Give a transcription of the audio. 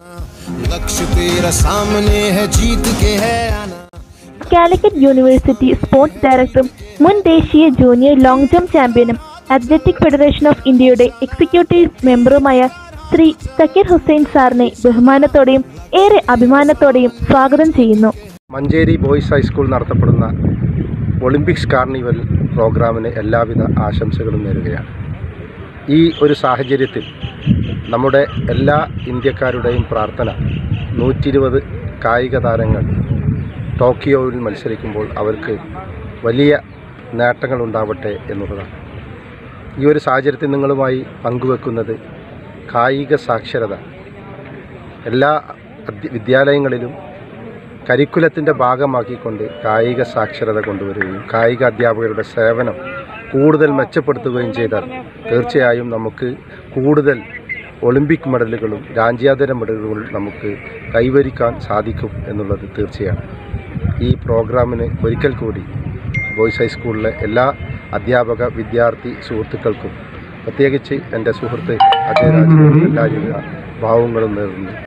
लक्ष्य तेरा सामने है जीत के है आना കാലിക്കറ്റ് യൂണിവേഴ്സിറ്റി സ്പോർട്സ് ഡയറക്ടറും മുൻ ദേശീയ ജൂനിയർ ലോങ് ജംപ് ചാമ്പ്യനും അത്ലറ്റിക് ഫെഡറേഷൻ ഓഫ് ഇന്ത്യയുടെ എക്സിക്യൂട്ടീവ് മെമ്പറുമായ ശ്രീ സക്കീർ ഹുസൈൻ സാറിനെ ബഹുമാനത്തോടെയും ഏറെ അഭിമാനത്തോടെയും സ്വാഗതം ചെയ്യുന്നു മഞ്ചേരി ബോയ്സ് ഹൈസ്കൂൾ നടത്തപ്പെടുന്ന ഒളിമ്പിക്സ് കാർണിവൽ പ്രോഗ്രാമിന് എല്ലാവിധ ആശംസകളും നേരുകയാണ് ഈ ഒരു സാഹചര്യത്തിൽ നമ്മുടെ എല്ലാ ഇന്ത്യക്കാരുടെയും പ്രാർത്ഥന നൂറ്റി ഇരുപത് കായിക താരങ്ങൾ ടോക്കിയോയിൽ മത്സരിക്കുമ്പോൾ അവർക്ക് വലിയ നേട്ടങ്ങൾ ഉണ്ടാവട്ടെ എന്നുള്ളതാണ് ഈ ഒരു സാഹചര്യത്തിൽ നിങ്ങളുമായി പങ്കുവെക്കുന്നത് കായിക സാക്ഷരത എല്ലാ അധ്യ- വിദ്യാലയങ്ങളിലും കരിക്കുലത്തിൻ്റെ ഭാഗമാക്കിക്കൊണ്ട് കായിക സാക്ഷരത കൊണ്ടുവരികയും കായിക അധ്യാപകരുടെ സേവനം കൂടുതൽ മെച്ചപ്പെടുത്തുകയും ചെയ്താൽ തീർച്ചയായും നമുക്ക് കൂടുതൽ ഒളിമ്പിക് മെഡലുകളും രാജ്യാന്തര മെഡലുകളും നമുക്ക് കൈവരിക്കാൻ സാധിക്കും എന്നുള്ളത് തീർച്ചയാണ് ഈ പ്രോഗ്രാമിന് ഒരിക്കൽ കൂടി ബോയ്സ് ഹൈസ്കൂളിലെ എല്ലാ അധ്യാപക വിദ്യാർത്ഥി സുഹൃത്തുക്കൾക്കും പ്രത്യേകിച്ച് എൻ്റെ സുഹൃത്ത് അജയരാജിനും എല്ലാവിധ ഭാവങ്ങളും നേർന്നു